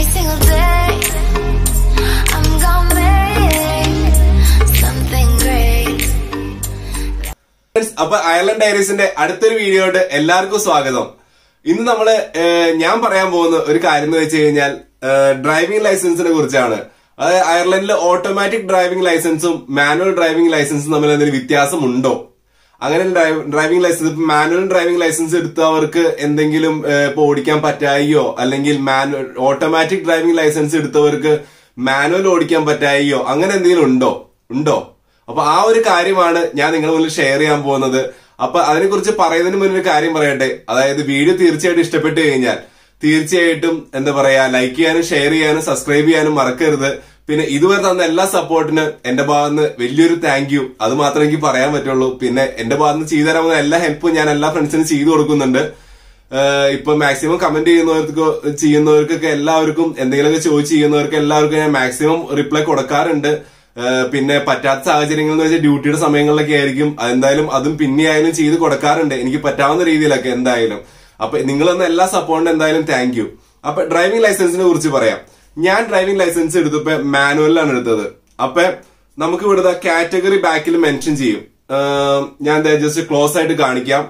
every single day. I'm gonna make something great. Friends അപ്പൊ Ireland ഡയറീസിന്റെ അടുത്തൊരു വീഡിയോയോട് എല്ലാവർക്കും സ്വാഗതം ഇന്ന് നമ്മള് ഏഹ്, ഞാൻ പറയാൻ പോകുന്ന ഒരു കാര്യം എന്ന് വെച്ച് കഴിഞ്ഞാൽ ഡ്രൈവിംഗ് ലൈസൻസിനെ കുറിച്ചാണ് അതായത് അയർലൻഡിൽ ഓട്ടോമാറ്റിക് ഡ്രൈവിംഗ് ലൈസൻസും മാനുവൽ ഡ്രൈവിംഗ് ലൈസൻസും തമ്മിൽ എന്തെങ്കിലും വ്യത്യാസമുണ്ടോ അങ്ങനെ ഡ്രൈവിംഗ് ലൈസൻസ് ഇപ്പൊ മാനുവൽ ഡ്രൈവിംഗ് ലൈസൻസ് എടുത്തവർക്ക് എന്തെങ്കിലും ഏഹ്, ഇപ്പൊ ഓടിക്കാൻ പറ്റായിയോ അല്ലെങ്കിൽ മാനുവൽ ഓട്ടോമാറ്റിക് ഡ്രൈവിംഗ് ലൈസൻസ് എടുത്തവർക്ക് മാനുവൽ ഓടിക്കാൻ പറ്റായിയോ അങ്ങനെ എന്തെങ്കിലും ഉണ്ടോ ഉണ്ടോ അപ്പൊ ആ ഒരു കാര്യമാണ് ഞാൻ നിങ്ങളുടെ മുന്നിൽ ഷെയർ ചെയ്യാൻ പോകുന്നത് അപ്പൊ അതിനെക്കുറിച്ച് പറയുന്നതിന് മുന്നേ ഒരു കാര്യം പറയട്ടെ അതായത് വീഡിയോ തീർച്ചയായിട്ടും ഇഷ്ടപ്പെട്ടു കഴിഞ്ഞാൽ തീർച്ചയായിട്ടും എന്താ പറയാ ലൈക്ക് ചെയ്യാനും ഷെയർ ചെയ്യാനും സബ്സ്ക്രൈബ് ചെയ്യാനും മറക്കരുത് പിന്നെ ഇതുവരെ തന്ന എല്ലാ സപ്പോർട്ടിന് എന്റെ ഭാഗത്ത് വലിയൊരു താങ്ക് യു അത് മാത്രമേ എനിക്ക് പറയാൻ പറ്റുള്ളൂ പിന്നെ എന്റെ ഭാഗത്ത് നിന്ന് ചെയ്തു തരാവുന്ന എല്ലാ ഹെൽപ്പും ഞാൻ എല്ലാ ഫ്രണ്ട്സിനും ചെയ്തു കൊടുക്കുന്നുണ്ട് ഏഹ് ഇപ്പൊ മാക്സിമം കമന്റ് ചെയ്യുന്നവർക്ക് ചെയ്യുന്നവർക്കൊക്കെ എല്ലാവർക്കും എന്തെങ്കിലുമൊക്കെ ചോദിച്ച് ചെയ്യുന്നവർക്ക് എല്ലാവർക്കും ഞാൻ മാക്സിമം റിപ്ലൈ കൊടുക്കാറുണ്ട് ഏഹ് പിന്നെ പറ്റാത്ത സാഹചര്യങ്ങൾ എന്ന് വെച്ചാൽ ഡ്യൂട്ടിയുടെ സമയങ്ങളിലൊക്കെ ആയിരിക്കും അതെന്തായാലും അതും പിന്നെ ആയാലും ചെയ്ത് കൊടുക്കാറുണ്ട് എനിക്ക് പറ്റാവുന്ന രീതിയിലൊക്കെ എന്തായാലും അപ്പൊ നിങ്ങൾ തന്ന എല്ലാ സപ്പോർട്ടിനും എന്തായാലും താങ്ക് യു അപ്പൊ ഡ്രൈവിംഗ് ലൈസൻസിനെ കുറിച്ച് പറയാം ഞാൻ ഡ്രൈവിംഗ് ലൈസൻസ് എടുത്തപ്പോ മാനുവലിലാണ് എടുത്തത് അപ്പൊ നമുക്ക് ഇവിടുത്തെ കാറ്റഗറി ബാക്കിൽ മെൻഷൻ ചെയ്യും ഏഹ് ഞാൻ ജസ്റ്റ് ക്ലോസ് ആയിട്ട് കാണിക്കാം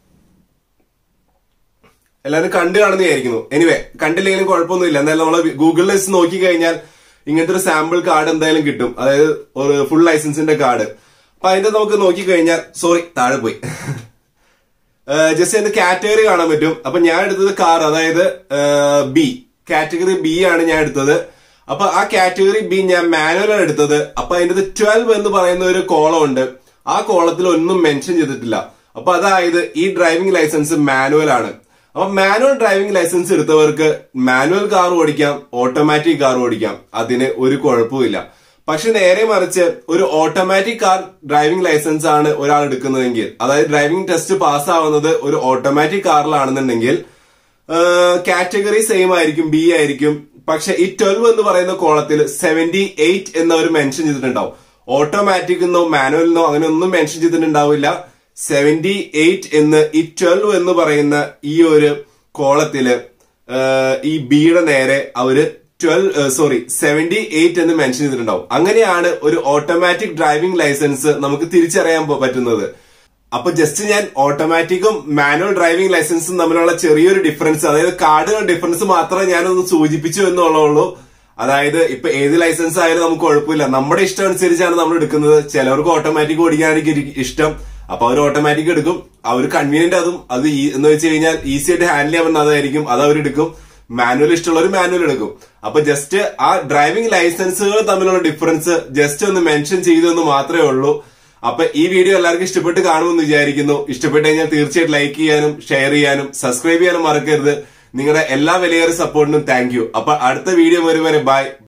എല്ലാവരും കണ്ടു കാണുന്നതായിരിക്കുന്നു എനിവേ കണ്ടില്ലെങ്കിലും കുഴപ്പമൊന്നുമില്ല എന്തായാലും നമ്മൾ ഗൂഗിളിൽ വെച്ച് നോക്കി കഴിഞ്ഞാൽ ഇങ്ങനത്തെ ഒരു സാമ്പിൾ കാർഡ് എന്തായാലും കിട്ടും അതായത് ഒരു ഫുൾ ലൈസൻസിന്റെ കാർഡ് അപ്പൊ അതിന്റെ നമുക്ക് നോക്കി കഴിഞ്ഞാൽ സോറി താഴെ പോയി ജസ്റ്റ് അതിന്റെ കാറ്റഗറി കാണാൻ പറ്റും അപ്പൊ ഞാൻ എടുത്തത് കാർ അതായത് ബി കാറ്റഗറി ബി ആണ് ഞാൻ എടുത്തത് അപ്പൊ ആ കാറ്റഗറി ബി ഞാൻ മാനുവലാണ് എടുത്തത് അപ്പൊ അതിന്റെ ട്വൽവ് എന്ന് പറയുന്ന ഒരു കോളം ഉണ്ട് ആ കോളത്തിൽ ഒന്നും മെൻഷൻ ചെയ്തിട്ടില്ല അപ്പൊ അതായത് ഈ ഡ്രൈവിംഗ് ലൈസൻസ് മാനുവൽ ആണ് അപ്പൊ മാനുവൽ ഡ്രൈവിംഗ് ലൈസൻസ് എടുത്തവർക്ക് മാനുവൽ കാർ ഓടിക്കാം ഓട്ടോമാറ്റിക് കാർ ഓടിക്കാം അതിന് ഒരു കുഴപ്പമില്ല പക്ഷെ നേരെ മറിച്ച് ഒരു ഓട്ടോമാറ്റിക് കാർ ഡ്രൈവിംഗ് ലൈസൻസ് ആണ് ഒരാൾ എടുക്കുന്നതെങ്കിൽ അതായത് ഡ്രൈവിംഗ് ടെസ്റ്റ് പാസ്സാവുന്നത് ഒരു ഓട്ടോമാറ്റിക് കാറിലാണെന്നുണ്ടെങ്കിൽ കാറ്റഗറി സെയിം ആയിരിക്കും ബി ആയിരിക്കും പക്ഷെ ഈ ട്വൽവ് എന്ന് പറയുന്ന കോളത്തിൽ സെവന്റി എയ്റ്റ് എന്ന് അവർ മെൻഷൻ ചെയ്തിട്ടുണ്ടാവും ഓട്ടോമാറ്റിക് എന്നോ മാനുവൽ എന്നോ അങ്ങനെ ഒന്നും മെൻഷൻ ചെയ്തിട്ടുണ്ടാവില്ല സെവന്റി എയ്റ്റ് എന്ന് ഈ ട്വൽവ് എന്ന് പറയുന്ന ഈ ഒരു കോളത്തില് ഏഹ്, ഈ ബിയുടെ നേരെ അവര് ട്വൽവ് സോറി സെവന്റി എയ്റ്റ് എന്ന് മെൻഷൻ ചെയ്തിട്ടുണ്ടാവും അങ്ങനെയാണ് ഒരു ഓട്ടോമാറ്റിക് ഡ്രൈവിംഗ് ലൈസൻസ് നമുക്ക് തിരിച്ചറിയാൻ പ- പറ്റുന്നത് അപ്പൊ ജസ്റ്റ് ഞാൻ ഓട്ടോമാറ്റിക്കും മാനുവൽ ഡ്രൈവിംഗ് ലൈസൻസും തമ്മിലുള്ള ചെറിയൊരു ഡിഫറൻസ് അതായത് കാർഡുകളുടെ ഡിഫറൻസ് മാത്രമേ ഞാനൊന്ന് സൂചിപ്പിച്ചു എന്നുള്ളൂ അതായത് ഇപ്പൊ ഏത് ലൈസൻസ് ആയാലും നമുക്ക് കുഴപ്പമില്ല നമ്മുടെ ഇഷ്ടം അനുസരിച്ചാണ് നമ്മൾ എടുക്കുന്നത് ചിലവർക്ക് ഓട്ടോമാറ്റിക് ഓടിക്കാനായിരിക്കും ഇരി- ഇഷ്ടം അപ്പൊ അവർ ഓട്ടോമാറ്റിക് എടുക്കും അവർ കൺവീനിയന്റ് അതും അത് ഈ- എന്ന് വെച്ച് കഴിഞ്ഞാൽ ഈസി ആയിട്ട് ഹാൻഡിൽ ചെയ്യാൻ പറ്റുന്ന അതായിരിക്കും അത് അവർ എടുക്കും മാനുവൽ ഇഷ്ടമുള്ളവർ മാനുവൽ എടുക്കും അപ്പൊ ജസ്റ്റ് ആ ഡ്രൈവിംഗ് ലൈസൻസുകൾ തമ്മിലുള്ള ഡിഫറൻസ് ജസ്റ്റ് ഒന്ന് മെൻഷൻ ചെയ്തെന്ന് മാത്രമേ ഉള്ളൂ അപ്പൊ ഈ വീഡിയോ എല്ലാവർക്കും ഇഷ്ടപ്പെട്ട് കാണുമെന്ന് വിചാരിക്കുന്നു ഇഷ്ടപ്പെട്ട് കഴിഞ്ഞാൽ തീർച്ചയായിട്ടും ലൈക്ക് ചെയ്യാനും ഷെയർ ചെയ്യാനും സബ്സ്ക്രൈബ് ചെയ്യാനും മറക്കരുത് നിങ്ങളുടെ എല്ലാ വിലയേറെ സപ്പോർട്ടിനും താങ്ക് യു അപ്പൊ അടുത്ത വീഡിയോ വരും വരെ ബൈ